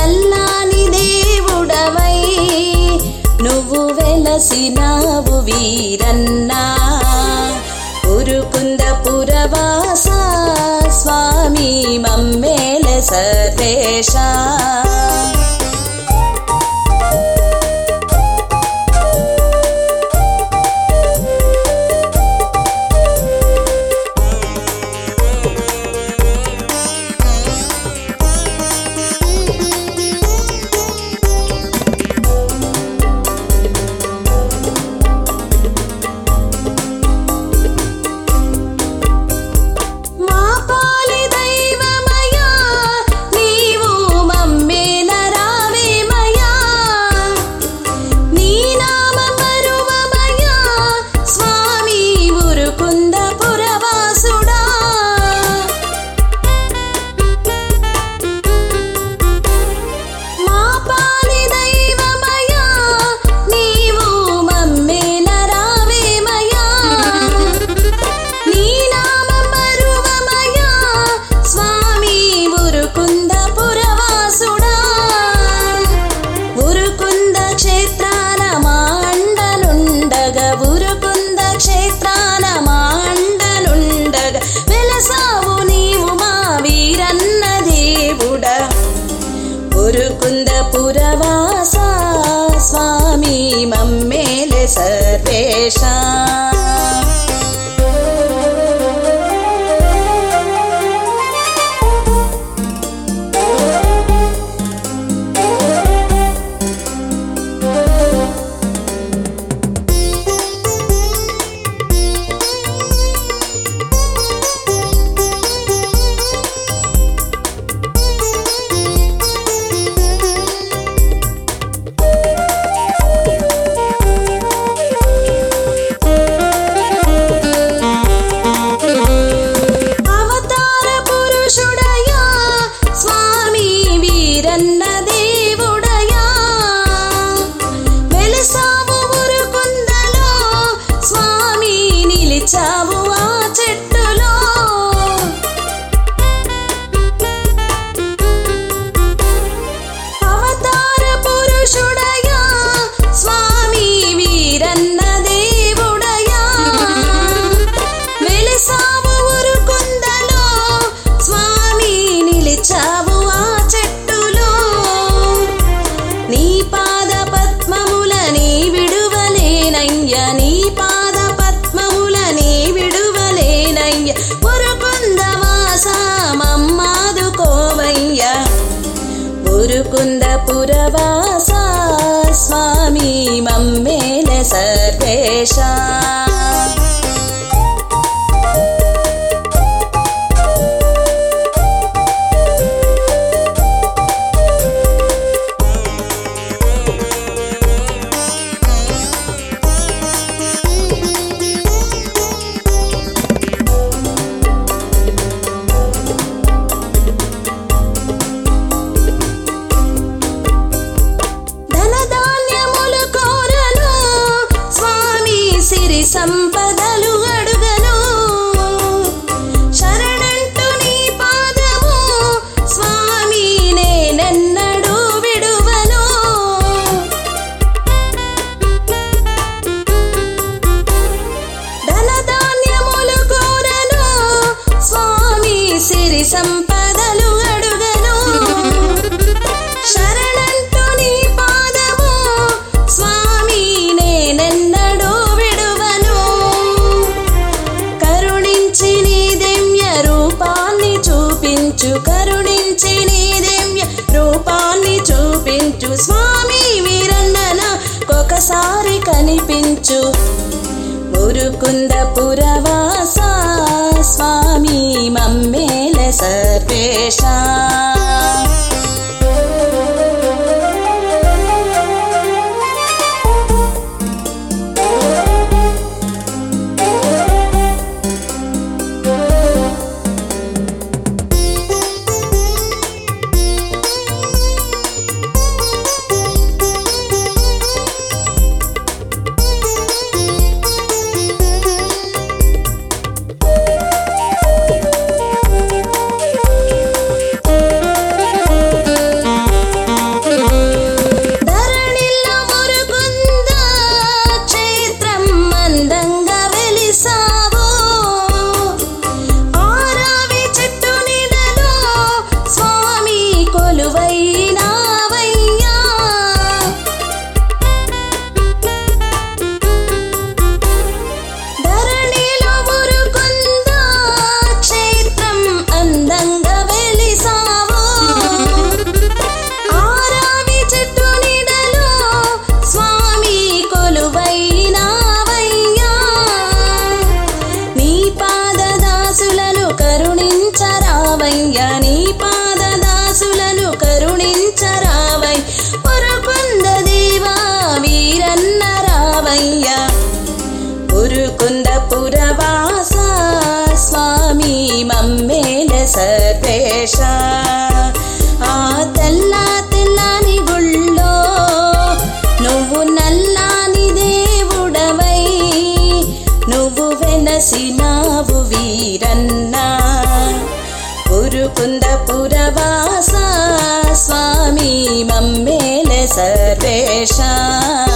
చల్లాని దేవుడవై నువ్వు వెలసినావు వీరన్నా ఉరుకుంద పురవాస స్వామి మమ్మేల సర్వేశ మా పాలి దైవమయా నీవు మమ్మేల రావేమయా నీ నామ మరువమయా స్వామి ఉరుకుంద పురవాసుడా మా పాలి దైవమయా నీవు మమ్మేల రావేమయా నీ నామ మరువమయా స్వామి ఉరుకుంద పురవాసుడా ఉరుకుంద క్షేత్రాన మాండనుండగ ఉరుకుంద క్షేత్రాన మాండనుండగ వెలసావు నీవు మా వీరన్న దేవుడ ఉరుకుంద పురవాస స్వామి మమ్మేలె సర్వేశ అవతార పురుషుడయా స్వామి వీరన్న దేవుడయా వెలసావు ఉరుకుందలో స్వామి నిలిచావు ఆ చెట్టులో అవతార పురుషుడయా స్వామి వీరన్న దేవుడయా వెలిసావు ఉరుకుందలో స్వామి నిలిచావు ఆ చెట్టులో నీ పాద పద్మముల నీ విడువలేనయ్య నీ పాద పద్మముల నీ విడువలేనయ్య ఉరుకుంద వాస మమ్మాదుకోవయ్య ఉరుకుంద పురవాస స్వామి మమ్మేల సర్వేశ ధనధాన్యములు కోరను స్వామి సిరి సంపదలు అడుగను శరణంటు నీ పాదము స్వామి నేనెన్నడూ విడువను ధనధాన్యములు కోరను స్వామి సిరి సంపదలు అడుగను శరణంటు నీ పాదము స్వామి నేనెన్నడూ విడువను కరుణించి నీ దివ్య రూపాన్ని చూపించు కరుణించి నీ దివ్య రూపాన్ని చూపించు స్వామి వీరన్నన ఒకసారి కనిపించు మురుకుంద పురవాస స్వామి మమ్మేల సర్వేశ సర్వేశ